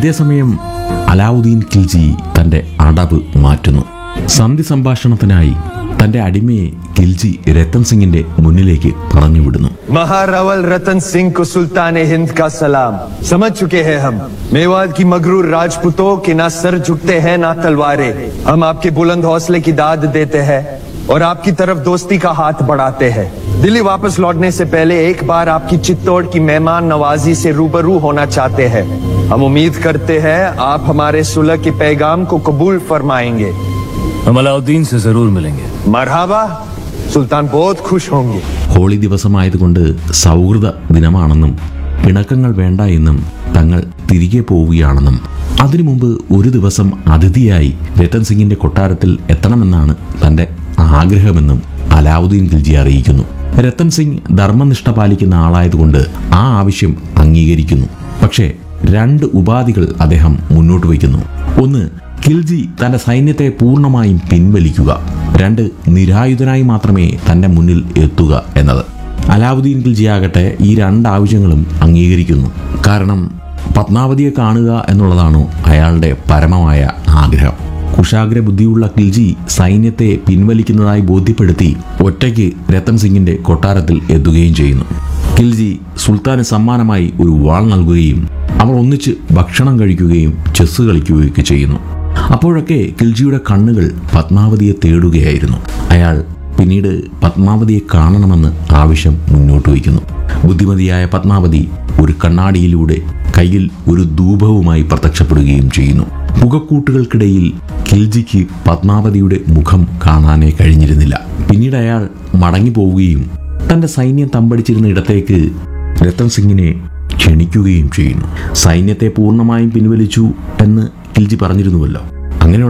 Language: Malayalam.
ഇതേസമയം അലാവുദ്ദീൻ ഖിൽജി തന്റെ അടവ് മാറ്റുന്നു സന്ധി സംഭാഷണത്തിനായി തന്റെ അടിമയെ ഖിൽജി രത്തൻ സിംഗിന്റെ മുന്നിലേക്ക് പറഞ്ഞുവിടുന്നു महारावल रतन सिंह को सुल्तान हिंद का सलाम समझ चुके हैं हम मेवात की मगरूर राजपूतों के ना सर झुकते हैं ना तलवारें हम आपके बुलंद हौसले की दाद देते हैं और आपकी तरफ दोस्ती का हाथ बढ़ाते हैं दिल्ली वापस लौटने से पहले एक बार आपकी चित्तौड़ की मेहमान नवाजी से रूबरू होना चाहते हैं हम उम्मीद करते हैं आप हमारे सुलह के पैगाम को कबूल फरमाएंगे हम अलाउद्दीन से जरूर मिलेंगे मरहबा सुल्तान बहुत खुश होंगे ഹോളി ദിവസമായതുകൊണ്ട് സൗഹൃദ ദിനമാണെന്നും പിണക്കങ്ങൾ വേണ്ട എന്നും തങ്ങൾ തിരികെ പോവുകയാണെന്നും അതിനു മുമ്പ് ഒരു ദിവസം അതിഥിയായി രത്തൻ സിംഗിന്റെ കൊട്ടാരത്തിൽ എത്തണമെന്നാണ് തന്റെ ആഗ്രഹമെന്നും അലാവുദ്ദീൻ ഖിൽജി അറിയിക്കുന്നു രത്തൻ സിംഗ് ധർമ്മനിഷ്ഠ പാലിക്കുന്ന ആളായതുകൊണ്ട് ആ ആവശ്യം അംഗീകരിക്കുന്നു പക്ഷേ രണ്ട് ഉപാധികൾ അദ്ദേഹം മുന്നോട്ട് വയ്ക്കുന്നു ഒന്ന് ഖിൽജി തന്റെ സൈന്യത്തെ പൂർണ്ണമായും പിൻവലിക്കുക രണ്ട് നിരായുധനായി മാത്രമേ തന്റെ മുന്നിൽ എത്തുക എന്നത് അലാവുദ്ദീൻ ഖിൽജി ആകട്ടെ ഈ രണ്ട് ആവശ്യങ്ങളും അംഗീകരിക്കുന്നു കാരണം പത്മാവതിയെ കാണുക എന്നുള്ളതാണ് അയാളുടെ പരമമായ ആഗ്രഹം കുശാഗ്ര ബുദ്ധിയുള്ള ഖിൽജി സൈന്യത്തെ പിൻവലിക്കുന്നതായി ബോധ്യപ്പെടുത്തി ഒറ്റയ്ക്ക് രത്തൻ സിംഗിന്റെ കൊട്ടാരത്തിൽ എത്തുകയും ചെയ്യുന്നു ഖിൽജി സുൽത്താന് സമ്മാനമായി ഒരു വാൾ നൽകുകയും അവർ ഒന്നിച്ച് ഭക്ഷണം കഴിക്കുകയും ചെസ് കളിക്കുകയൊക്കെ ചെയ്യുന്നു അപ്പോഴൊക്കെ ഖിൽജിയുടെ കണ്ണുകൾ പത്മാവതിയെ തേടുകയായിരുന്നു അയാൾ പിന്നീട് പത്മാവതിയെ കാണണമെന്ന് ആവശ്യം മുന്നോട്ട് വയ്ക്കുന്നു ബുദ്ധിമതിയായ പത്മാവതി ഒരു കണ്ണാടിയിലൂടെ കയ്യിൽ ഒരു ധൂപവുമായി പ്രത്യക്ഷപ്പെടുകയും ചെയ്യുന്നു പുകക്കൂട്ടുകൾക്കിടയിൽ ഖിൽജിക്ക് പത്മാവതിയുടെ മുഖം കാണാനേ കഴിഞ്ഞിരുന്നില്ല പിന്നീട് അയാൾ മടങ്ങിപ്പോവുകയും തന്റെ സൈന്യം തമ്പടിച്ചിരുന്ന ഇടത്തേക്ക് രത്തൻ സിംഗിനെ ക്ഷണിക്കുകയും ചെയ്യുന്നു സൈന്യത്തെ പൂർണ്ണമായും പിൻവലിച്ചു എന്ന് ഖിൽജി പറഞ്ഞിരുന്നുവല്ലോ അങ്ങനെയുള്ള